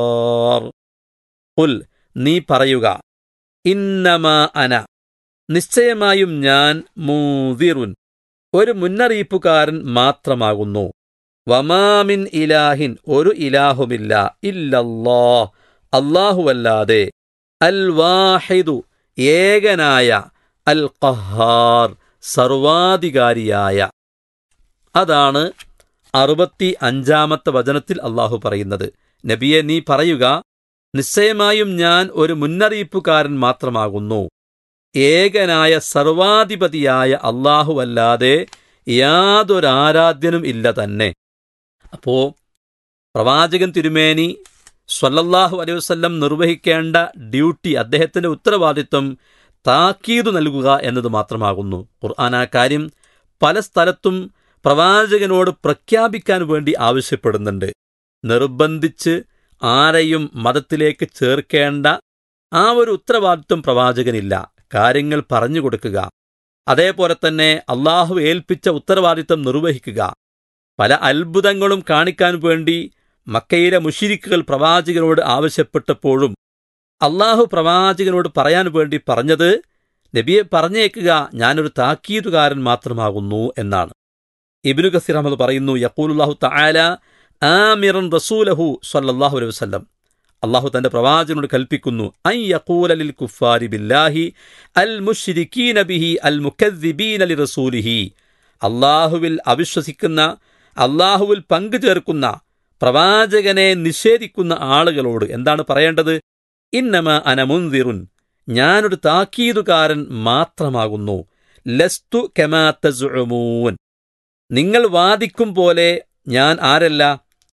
ഉൽ നീ പറയുക ഇന്നമാ അന നിശ്ചയമായും ഞാൻ മൂതിറുൻ ഒരു മുന്നറിയിപ്പുകാരൻ മാത്രമാകുന്നു വമാമിൻ ഇലാഹിൻ ഒരു ഇലാഹുമില്ല ഇല്ലല്ലാ അല്ലാഹുവല്ലാതെ അൽ വാഹിദു ഏകനായ അൽ ഖഹാർ സർവാധികാരിയായ അതാണ് അറുപത്തി അഞ്ചാമത്തെ വചനത്തിൽ അള്ളാഹു പറയുന്നത് നബിയെ നീ പറയുക നിശ്ചയമായും ഞാൻ ഒരു മുന്നറിയിപ്പുകാരൻ മാത്രമാകുന്നു ഏകനായ സർവാധിപതിയായ അല്ലാഹുവല്ലാതെ യാതൊരാരാധ്യനും ഇല്ല തന്നെ അപ്പോ പ്രവാചകൻ തിരുമേനി സ്വല്ലല്ലാഹു അലൈഹി വസല്ലം നിർവഹിക്കേണ്ട ഡ്യൂട്ടി അദ്ദേഹത്തിന്റെ ഉത്തരവാദിത്വം താക്കീതു നൽകുക എന്നത് മാത്രമാകുന്നു ഖുർആൻ ആ കാര്യം പല സ്ഥലത്തും പ്രവാചകനോട് പ്രഖ്യാപിക്കാൻ വേണ്ടി ആവശ്യപ്പെടുന്നുണ്ട് നിർബന്ധിച്ച് ആരെയും മതത്തിലേക്ക് ചേർക്കേണ്ട ആ ഒരു ഉത്തരവാദിത്വം പ്രവാചകനില്ല കാര്യങ്ങൾ പറഞ്ഞു കൊടുക്കുക അതേപോലെ തന്നെ അള്ളാഹു ഏൽപ്പിച്ച ഉത്തരവാദിത്വം നിർവഹിക്കുക പല അത്ഭുതങ്ങളും കാണിക്കാൻ വേണ്ടി മക്കയിലെ മുഷിരിക്കുകൾ പ്രവാചകനോട് ആവശ്യപ്പെട്ടപ്പോഴും അള്ളാഹു പ്രവാചകനോട് പറയാൻ വേണ്ടി പറഞ്ഞത് നബിയെ പറഞ്ഞേക്കുക ഞാനൊരു താക്കീതുകാരൻ മാത്രമാകുന്നു എന്നാണ് ഇബിനു കസീർ അഹമ്മദ് പറയുന്നു യക്കൂലുല്ലാഹു തആല ആമിറൻ റസൂലഹു സല്ലല്ലാഹു അലൈഹി വസല്ലം അള്ളാഹു തന്റെ പ്രവാചകനോട് കൽപ്പിക്കുന്നു ഐ യഖൂല ലിൽ കുഫാരി ബില്ലാഹി അൽ മുശ്രിക്കീന ബിഹി അൽ മുക്കദ്ദിബീന ലി റസൂലിഹി അള്ളാഹുവിൽ അവിശ്വസിക്കുന്ന അള്ളാഹുവിൽ പങ്കു ചേർക്കുന്ന പ്രവാചകനെ നിഷേധിക്കുന്ന ആളുകളോട് എന്താണ് പറയേണ്ടത് ഇന്നമ അനമുന്തിറുൻ ഞാനൊരു താക്കീതുകാരൻ മാത്രമാകുന്നു ലസ്തു കെമാത്തസുമൂൻ നിങ്ങൾ വാദിക്കും പോലെ ഞാൻ ആരല്ല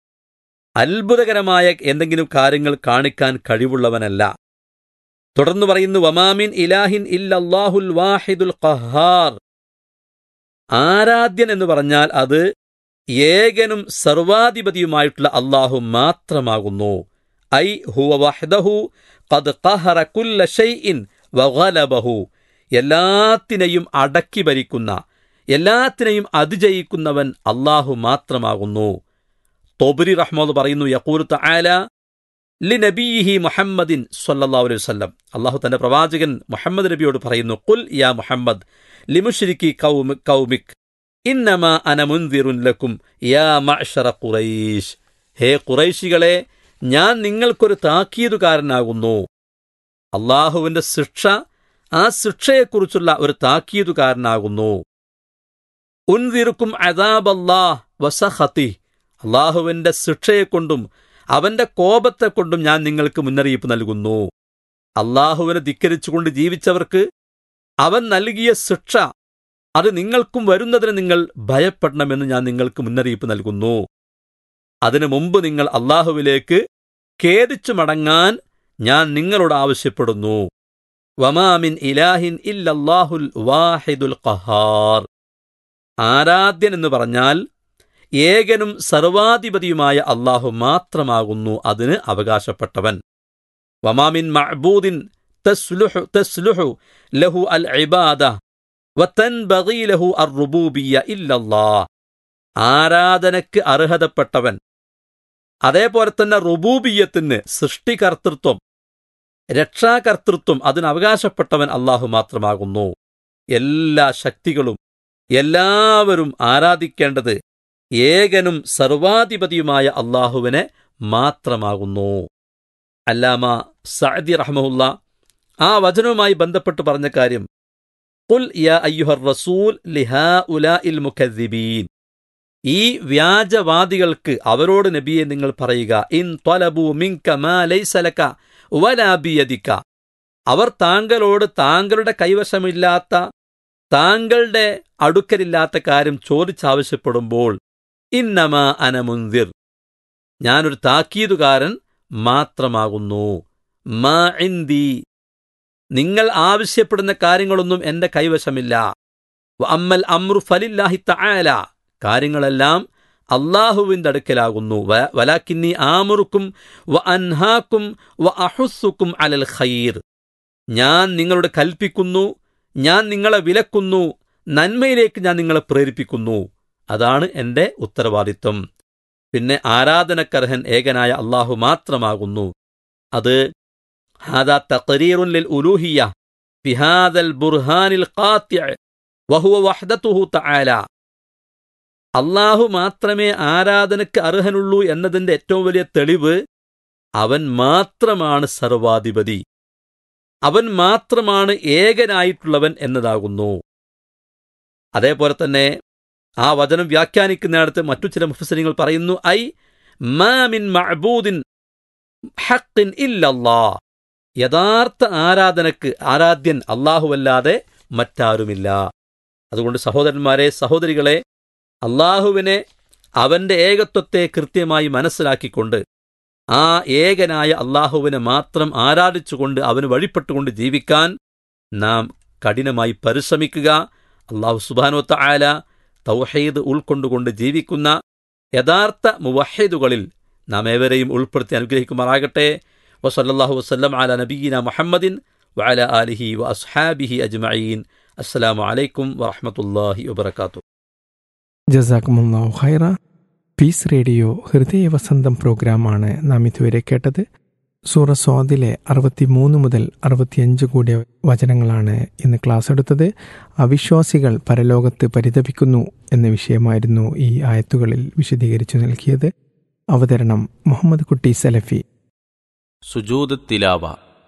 അത്ഭുതകരമായ എന്തെങ്കിലും കാര്യങ്ങൾ കാണിക്കാൻ കഴിവുള്ളവനല്ല തുടർന്ന് പറയുന്നു വമാമിൻ ഇലാഹിൻ ഇല്ലല്ലാഹുൽ വാഹിദുൽ ഖഹാർ ആരാധ്യൻ എന്ന് പറഞ്ഞാൽ അത് ഏകനും സർവാധിപതിയുമായിട്ടുള്ള അള്ളാഹു മാത്രമാകുന്നു ഐ ഹുവ വഹ്ദഹു ഖദ് ഖഹറ കുല്ല ഷൈഇൻ വഗലബഹു എല്ലാത്തിനെയും അടക്കി ഭരിക്കുന്ന എല്ലാത്തിനെയും അതിജയിക്കുന്നവൻ അള്ളാഹു മാത്രമാകുന്നു തോബരി റഹ്മോദ് പറയുന്നു യക്കൂർ തആല ലി നബിയിഹി മുഹമ്മദിൻ സല്ലല്ലാഹു അലൈഹി വസല്ലം അള്ളാഹു തന്റെ പ്രവാചകൻ മുഹമ്മദ് നബിയോട് പറയുന്നു കുൽ യാ മുഹമ്മദ് ലിമുഷ്രിക്കി കൗമി കൗമിക് ഇന്നമാ അന മുൻദിറുൻ ലക്കും യാ മഅ്ശറ ഖുറൈശ് ഹേ ഖുറൈശികളെ ഞാൻ നിങ്ങൾക്കൊരു താക്കീതുകാരനാകുന്നു അള്ളാഹുവിന്റെ ശിക്ഷ ആ ശിക്ഷയെക്കുറിച്ചുള്ള ഒരു താക്കീതുകാരനാകുന്നു ഉൻതിറുക്കും അദാബല്ലാഹ് വസഹത്തി അള്ളാഹുവിന്റെ ശിക്ഷയെക്കൊണ്ടും അവന്റെ കോപത്തെക്കൊണ്ടും ഞാൻ നിങ്ങൾക്ക് മുന്നറിയിപ്പ് നൽകുന്നു അള്ളാഹുവിനെ ധിക്കരിച്ചുകൊണ്ട് ജീവിച്ചവർക്ക് അവൻ നൽകിയ ശിക്ഷ അത് നിങ്ങൾക്കും വരുന്നതിന് നിങ്ങൾ ഭയപ്പെടണമെന്ന് ഞാൻ നിങ്ങൾക്ക് മുന്നറിയിപ്പ് നൽകുന്നു അതിനു മുമ്പ് നിങ്ങൾ അള്ളാഹുവിലേക്ക് ഖേദിച്ചു മടങ്ങാൻ ഞാൻ നിങ്ങളോട് ആവശ്യപ്പെടുന്നു വമാമിൻ ഇലാഹിൻ ഇല്ലല്ലാഹുൽ വാഹിദുൽ ഖഹാർ ആരാധ്യൻ എന്ന് പറഞ്ഞാൽ ഏകനും സർവാധിപതിയുമായ അള്ളാഹു മാത്രമാകുന്നു അതിന് അവകാശപ്പെട്ടവൻ വമാമിൻ മഅബൂദിൻ തസ്ലുഹു തസ്ലുഹു ലഹു അൽ ഇബാദ വതൻബഗി ലഹു അർ റുബൂബിയ്യ ഇല്ലല്ലാഹ് ആരാധനയ്ക്ക് അർഹതപ്പെട്ടവൻ അതേപോലെ തന്നെ റുബൂബിയത്തിന് സൃഷ്ടികർത്തൃത്വം രക്ഷാകർത്തൃത്വം അതിന് അവകാശപ്പെട്ടവൻ അള്ളാഹു മാത്രമാകുന്നു എല്ലാ ശക്തികളും എല്ലാവരും ആരാധിക്കേണ്ടത് ഏകനും സർവാധിപതിയുമായ അള്ളാഹുവിനെ മാത്രമാകുന്നു അല്ലാമ സഅദി റഹ്മുല്ല ആ വചനവുമായി ബന്ധപ്പെട്ട് പറഞ്ഞ കാര്യം ഖുൽ യാ അയ്യുഹർ റസൂൽ ലിഹാ ഉലാഇൽ മുഖദ്ദിബീൻ ഈ വ്യാജവാദികൾക്ക് അവരോട് നബിയെ നിങ്ങൾ പറയുക ഇൻ ത്വലബു മിൻക മാ ലൈസ ലക വലാ ബിയദിക അവർ താങ്കളോട് താങ്കളുടെ കൈവശമില്ലാത്ത താങ്കളുടെ അടുക്കലില്ലാത്ത കാര്യം ചോദിച്ചാവശ്യപ്പെടുമ്പോൾ ഇന്നമാ അനമുന്തിർ ഞാനൊരു താക്കീതുകാരൻ മാത്രമാകുന്നു മാ ഇന്ദി നിങ്ങൾ ആവശ്യപ്പെടുന്ന കാര്യങ്ങളൊന്നും എന്റെ കൈവശമില്ല വ അമ്മൽ അമ്രു ഫലില്ലാഹി തആല കാര്യങ്ങളെല്ലാം അള്ളാഹുവിൻ്റെ അടുക്കലാകുന്നു വ- വലാക്കിന്നി ആമുറുക്കും വ അൻഹാക്കും വ അഹുസുക്കും അലൽ ഖൈർ ഞാൻ നിങ്ങളോട് കൽപ്പിക്കുന്നു ഞാൻ നിങ്ങളെ വിലക്കുന്നു നന്മയിലേക്ക് ഞാൻ നിങ്ങളെ പ്രേരിപ്പിക്കുന്നു അതാണ് എൻ്റെ ഉത്തരവാദിത്വം പിന്നെ ആരാധനക്കർഹൻ ഏകനായ അള്ളാഹു മാത്രമാകുന്നു അത് ഹാദാ തഖരീറുൻ ലിൽ ഉലൂഹിയ ബിഹാദൽ ബുർഹാനിൽ ഖാത്തിഅ വഹുവ വഹ്ദത്തുഹു തആല അള്ളാഹു മാത്രമേ ആരാധനയ്ക്ക് അർഹനുള്ളൂ എന്നതിന്റെ ഏറ്റവും വലിയ തെളിവ് അവൻ മാത്രമാണ് സർവാധിപതി അവൻ മാത്രമാണ് ഏകനായിട്ടുള്ളവൻ എന്നതാകുന്നു അതേപോലെ തന്നെ ആ വചനം വ്യാഖ്യാനിക്കുന്നിടത്ത് മറ്റു ചില മുഫസരിങ്ങൾ പറയുന്നു ഐ മാമിൻ മഅബൂദിൻ ഹഖിൻ ഇല്ലല്ലാ യഥാർത്ഥ ആരാധനക്ക് ആരാധ്യൻ അല്ലാഹുവല്ലാതെ മറ്റാരുമില്ല അതുകൊണ്ട് സഹോദരന്മാരെ സഹോദരികളെ അള്ളാഹുവിനെ അവന്റെ ഏകത്വത്തെ കൃത്യമായി മനസ്സിലാക്കിക്കൊണ്ട് ആ ഏകനായ അള്ളാഹുവിനെ മാത്രം ആരാധിച്ചുകൊണ്ട് അവന് വഴിപ്പെട്ടുകൊണ്ട് ജീവിക്കാൻ നാം കഠിനമായി പരിശ്രമിക്കുക അള്ളാഹു സുബാനോത്ത ആല തൗഹീദ് ഉൾക്കൊണ്ടുകൊണ്ട് ജീവിക്കുന്ന യഥാർത്ഥ മുവഹീദുകളിൽ നാം ഏവരെയും ഉൾപ്പെടുത്തി അനുഗ്രഹിക്കുമാറാകട്ടെ വസല്ലാഹു വസ്ലം അല നബീന മുഹമ്മദിൻ വഅല ആലിഹി വ അസ്ഹാബിഹി അജ്മഈൻ അസ്സലാമു അലൈക്കും വറഹ്മത്തുള്ളാഹി വബറകാതുഹു ജസാക്കുമുല്ലാഹു ഖൈറ പീസ് റേഡിയോ ഹൃദയവസന്തം പ്രോഗ്രാമാണ് നാം ഇതുവരെ കേട്ടത് സൂറ സ്വാദിലെ അറുപത്തിമൂന്ന് മുതൽ അറുപത്തിയഞ്ച് കൂടിയ വചനങ്ങളാണ് ഇന്ന് ക്ലാസ് എടുത്തത് അവിശ്വാസികൾ പരലോകത്ത് പരിതപിക്കുന്നു എന്ന വിഷയമായിരുന്നു ഈ ആയത്തുകളിൽ വിശദീകരിച്ചു നൽകിയത് അവതരണം മുഹമ്മദ് കുട്ടി സലഫി സുജൂദ് തിലാവ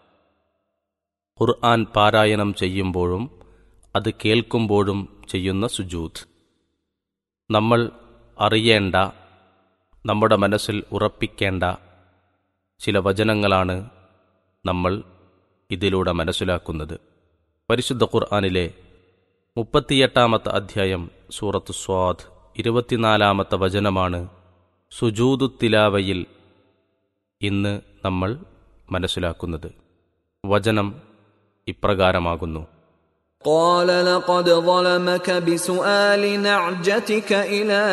ഖുർആൻ പാരായണം ചെയ്യുമ്പോഴും അത് കേൾക്കുമ്പോഴും ചെയ്യുന്ന സുജൂദ് നമ്മൾ അറിയേണ്ട നമ്മുടെ മനസ്സിൽ ഉറപ്പിക്കേണ്ട ചില വചനങ്ങളാണ് നമ്മൾ ഇതിലൂടെ മനസ്സിലാക്കുന്നത് പരിശുദ്ധ ഖുർആനിലെ മുപ്പത്തിയെട്ടാമത്തെ അധ്യായം സൂറത്ത് സ്വാദ് ഇരുപത്തിനാലാമത്തെ വചനമാണ് സുജൂദു തിലാവയിൽ ഇന്ന് നമ്മൾ മനസ്സിലാക്കുന്നത് വചനം ഇപ്രകാരമാകുന്നു قال لقد ظلمك بسؤال نعجتك إلى